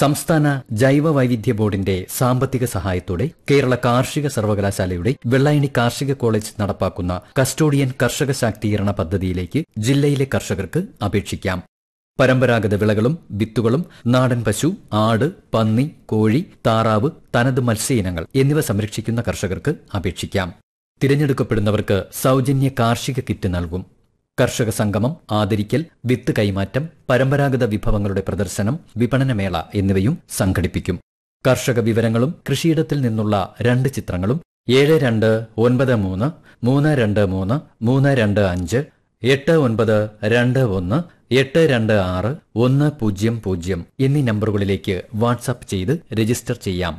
സംസ്ഥാന ജൈവ വൈവിധ്യ ബോർഡിന്റെ സാമ്പത്തിക സഹായത്തോടെ കേരള കാർഷിക സർവകലാശാലയുടെ വെള്ളായണി കാർഷിക കോളേജ് നടപ്പാക്കുന്ന കസ്റ്റോഡിയൻ കർഷക ശാക്തീകരണ പദ്ധതിയിലേക്ക് ജില്ലയിലെ കർഷകർക്ക് അപേക്ഷിക്കാം പരമ്പരാഗത വിളകളും വിത്തുകളും നാടൻ പശു ആട് പന്നി കോഴി താറാവ് തനത് മത്സ്യ ഇനങ്ങൾ എന്നിവ സംരക്ഷിക്കുന്ന കർഷകർക്ക് അപേക്ഷിക്കാം തിരഞ്ഞെടുക്കപ്പെടുന്നവർക്ക് സൗജന്യ കാർഷിക കിറ്റ് നൽകും കർഷക സംഗമം ആദരിക്കൽ വിത്ത് കൈമാറ്റം പരമ്പരാഗത വിഭവങ്ങളുടെ പ്രദർശനം വിപണനമേള എന്നിവയും സംഘടിപ്പിക്കും കർഷക വിവരങ്ങളും കൃഷിയിടത്തിൽ നിന്നുള്ള രണ്ട് ചിത്രങ്ങളും ഏഴ് രണ്ട് ഒൻപത് മൂന്ന് മൂന്ന് രണ്ട് മൂന്ന് മൂന്ന് രണ്ട് അഞ്ച് എട്ട് ഒൻപത് രണ്ട് ഒന്ന് എട്ട് രണ്ട് ആറ് ഒന്ന് പൂജ്യം പൂജ്യം എന്നീ നമ്പറുകളിലേക്ക് വാട്സാപ്പ് ചെയ്ത് രജിസ്റ്റർ ചെയ്യാം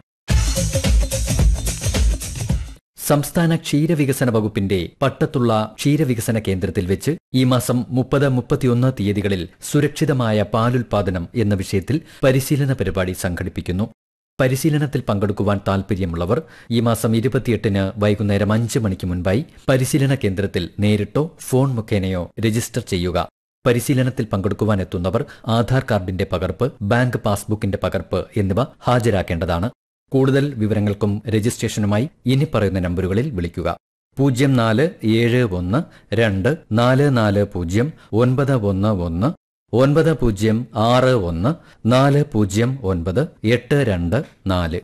സംസ്ഥാന ക്ഷീരവികസന വകുപ്പിന്റെ പട്ടത്തുള്ള ക്ഷീരവികസന കേന്ദ്രത്തിൽ വെച്ച് ഈ മാസം മുപ്പത് മുപ്പത്തിയൊന്ന് തീയതികളിൽ സുരക്ഷിതമായ പാലുൽപാദനം എന്ന വിഷയത്തിൽ പരിശീലന പരിപാടി സംഘടിപ്പിക്കുന്നു പരിശീലനത്തിൽ പങ്കെടുക്കുവാൻ താൽപ്പര്യമുള്ളവർ ഈ മാസം ഇരുപത്തിയെട്ടിന് വൈകുന്നേരം അഞ്ച് മണിക്ക് മുൻപായി പരിശീലന കേന്ദ്രത്തിൽ നേരിട്ടോ ഫോൺ മുഖേനയോ രജിസ്റ്റർ ചെയ്യുക പരിശീലനത്തിൽ പങ്കെടുക്കുവാൻ എത്തുന്നവർ ആധാർ കാർഡിന്റെ പകർപ്പ് ബാങ്ക് പാസ്ബുക്കിന്റെ പകർപ്പ് എന്നിവ ഹാജരാക്കേണ്ടതാണ് കൂടുതൽ വിവരങ്ങൾക്കും രജിസ്ട്രേഷനുമായി ഇനി പറയുന്ന നമ്പറുകളിൽ വിളിക്കുക പൂജ്യം നാല് ഏഴ് ഒന്ന് രണ്ട് നാല് നാല് പൂജ്യം ഒൻപത് ഒന്ന് ഒന്ന് ഒൻപത് പൂജ്യം ആറ് ഒന്ന് നാല് പൂജ്യം ഒൻപത് എട്ട് രണ്ട് നാല്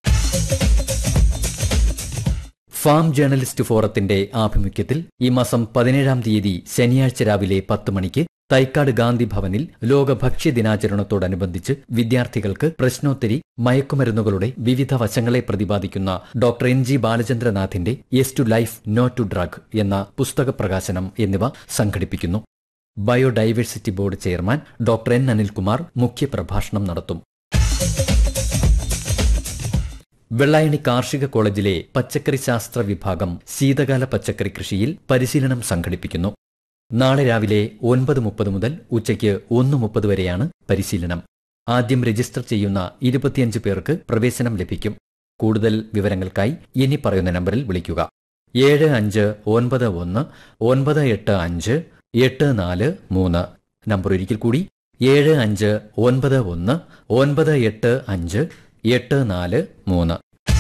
ഫാം ജേർണലിസ്റ്റ് ഫോറത്തിന്റെ ആഭിമുഖ്യത്തിൽ ഈ മാസം പതിനേഴാം തീയതി ശനിയാഴ്ച രാവിലെ പത്ത് മണിക്ക് തൈക്കാട് ഗാന്ധി ഭവനിൽ ലോക ഭക്ഷ്യ ദിനാചരണത്തോടനുബന്ധിച്ച് വിദ്യാർത്ഥികൾക്ക് പ്രശ്നോത്തരി മയക്കുമരുന്നുകളുടെ വിവിധ വശങ്ങളെ പ്രതിപാദിക്കുന്ന ഡോക്ടർ എൻ ജി ബാലചന്ദ്രനാഥിന്റെ yes to life no to drug എന്ന പുസ്തക പ്രകാശനം എന്നിവ സംഘടിപ്പിക്കുന്നു biodiversity board chairman doctor N Anilkumar മുഖ്യപ്രഭാഷണം നടത്തും വെള്ളായണി കാർഷിക കോളേജിലെ പച്ചക്കറി ശാസ്ത്ര വിഭാഗം ശീതകാല പച്ചക്കറി കൃഷിയിൽ പരിശീലനം സംഘടിപ്പിക്കുന്നു നാളെ രാവിലെ ഒൻപത് മുപ്പത് മുതൽ ഉച്ചയ്ക്ക് ഒന്ന് മുപ്പത് വരെയാണ് പരിശീലനം ആദ്യം രജിസ്റ്റർ ചെയ്യുന്ന ഇരുപത്തിയഞ്ച് പേർക്ക് പ്രവേശനം ലഭിക്കും കൂടുതൽ വിവരങ്ങൾക്കായി ഇനി പറയുന്ന നമ്പറിൽ വിളിക്കുക ഏഴ് അഞ്ച് ഒൻപത് ഒന്ന് ഒൻപത് എട്ട് അഞ്ച് എട്ട് നാല് മൂന്ന് നമ്പർ ഒരിക്കൽ കൂടി ഏഴ് അഞ്ച് ഒൻപത് ഒന്ന് ഒൻപത് എട്ട് അഞ്ച് എട്ട് നാല് മൂന്ന്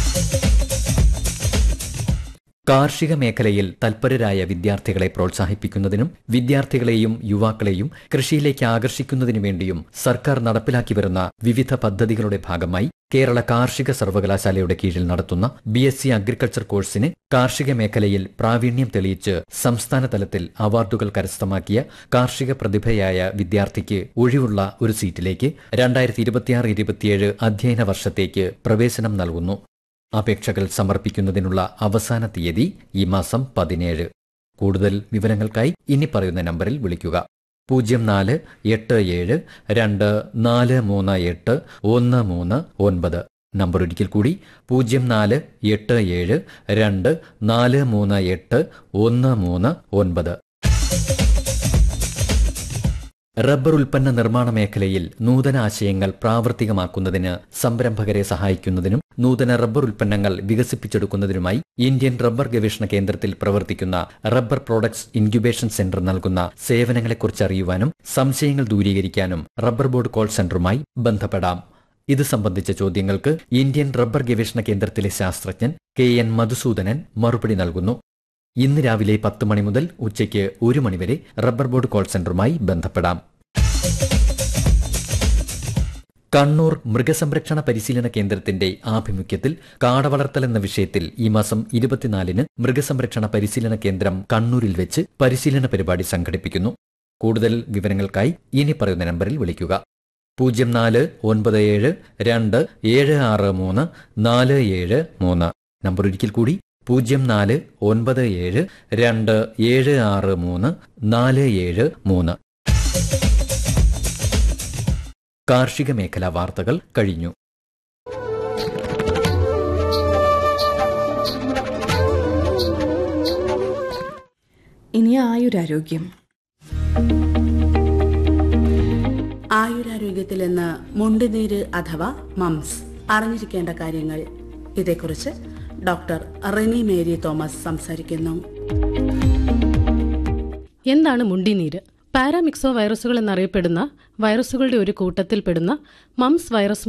കാർഷിക മേഖലയിൽ തൽപരരായ വിദ്യാർത്ഥികളെ പ്രോത്സാഹിപ്പിക്കുന്നതിനും വിദ്യാർത്ഥികളെയും യുവാക്കളെയും കൃഷിയിലേക്ക് ആകർഷിക്കുന്നതിനു വേണ്ടിയും സർക്കാർ നടപ്പിലാക്കി വരുന്ന വിവിധ പദ്ധതികളുടെ ഭാഗമായി കേരള കാർഷിക സർവകലാശാലയുടെ കീഴിൽ നടത്തുന്ന ബി എസ് സി അഗ്രികൾച്ചർ കോഴ്സിന് കാർഷിക മേഖലയിൽ പ്രാവീണ്യം തെളിയിച്ച് സംസ്ഥാന തലത്തിൽ അവാർഡുകൾ കരസ്ഥമാക്കിയ കാർഷിക പ്രതിഭയായ വിദ്യാർത്ഥിക്ക് ഒഴിവുള്ള ഒരു സീറ്റിലേക്ക് രണ്ടായിരത്തി ഇരുപത്തിയാറ് ഇരുപത്തിയേഴ് അധ്യയന വർഷത്തേക്ക് പ്രവേശനം നൽകുന്നു അപേക്ഷകൾ സമർപ്പിക്കുന്നതിനുള്ള അവസാന തീയതി ഈ മാസം പതിനേഴ് കൂടുതൽ വിവരങ്ങൾക്കായി ഇനി പറയുന്ന നമ്പറിൽ വിളിക്കുക പൂജ്യം നാല് എട്ട് ഏഴ് രണ്ട് നാല് മൂന്ന് എട്ട് ഒന്ന് മൂന്ന് ഒൻപത് നമ്പർ ഒരിക്കൽ കൂടി പൂജ്യം നാല് എട്ട് ഏഴ് രണ്ട് നാല് മൂന്ന് എട്ട് ഒന്ന് മൂന്ന് ഒൻപത് റബ്ബർ ഉൽപ്പന്ന നിർമ്മാണ മേഖലയിൽ നൂതന ആശയങ്ങൾ പ്രാവർത്തികമാക്കുന്നതിന് സംരംഭകരെ സഹായിക്കുന്നതിനും നൂതന റബ്ബർ ഉൽപ്പന്നങ്ങൾ വികസിപ്പിച്ചെടുക്കുന്നതിനുമായി ഇന്ത്യൻ റബ്ബർ ഗവേഷണ കേന്ദ്രത്തിൽ പ്രവർത്തിക്കുന്ന റബ്ബർ പ്രോഡക്ട്സ് ഇൻക്യുബേഷൻ സെന്റർ നൽകുന്ന സേവനങ്ങളെക്കുറിച്ച് അറിയുവാനും സംശയങ്ങൾ ദൂരീകരിക്കാനും റബ്ബർ ബോർഡ് കോൾ സെന്ററുമായി ബന്ധപ്പെടാം ഇത് സംബന്ധിച്ച ചോദ്യങ്ങൾക്ക് ഇന്ത്യൻ റബ്ബർ ഗവേഷണ കേന്ദ്രത്തിലെ ശാസ്ത്രജ്ഞൻ കെ എൻ മധുസൂദനൻ മറുപടി നൽകുന്നു ഇന്ന് രാവിലെ പത്ത് മണി മുതൽ ഉച്ചയ്ക്ക് ഒരു മണിവരെ റബ്ബർ ബോർഡ് കോൾ സെന്ററുമായി ബന്ധപ്പെടാം കണ്ണൂർ മൃഗസംരക്ഷണ പരിശീലന കേന്ദ്രത്തിന്റെ ആഭിമുഖ്യത്തിൽ കാടവളർത്തൽ എന്ന വിഷയത്തിൽ ഈ മാസം ഇരുപത്തിനാലിന് മൃഗസംരക്ഷണ പരിശീലന കേന്ദ്രം കണ്ണൂരിൽ വെച്ച് പരിശീലന പരിപാടി സംഘടിപ്പിക്കുന്നു കൂടുതൽ വിവരങ്ങൾക്കായി ഇനി പറയുന്ന നമ്പറിൽ വിളിക്കുക പൂജ്യം നാല് ഒൻപത് ഏഴ് രണ്ട് ഏഴ് ആറ് മൂന്ന് നാല് ഏഴ് മൂന്ന് നമ്പർ ഒരിക്കൽ കൂടി പൂജ്യം നാല് ഒൻപത് ഏഴ് രണ്ട് ഏഴ് ആറ് മൂന്ന് നാല് ഏഴ് മൂന്ന് കാർഷിക മേഖലാ വാർത്തകൾ കഴിഞ്ഞു ഇനി ആയുരാരോഗ്യം ആയുരാരോഗ്യത്തിൽ നിന്ന് മുണ്ടുനീര് അഥവാ മംസ് അറിഞ്ഞിരിക്കേണ്ട കാര്യങ്ങൾ ഇതേക്കുറിച്ച് ഡോക്ടർ റെനി മേരി തോമസ് സംസാരിക്കുന്നു എന്താണ് മുണ്ടിനീര് പാരാമിക്സോ വൈറസുകൾ എന്നറിയപ്പെടുന്ന വൈറസുകളുടെ ഒരു കൂട്ടത്തിൽപ്പെടുന്ന മംസ് വൈറസ്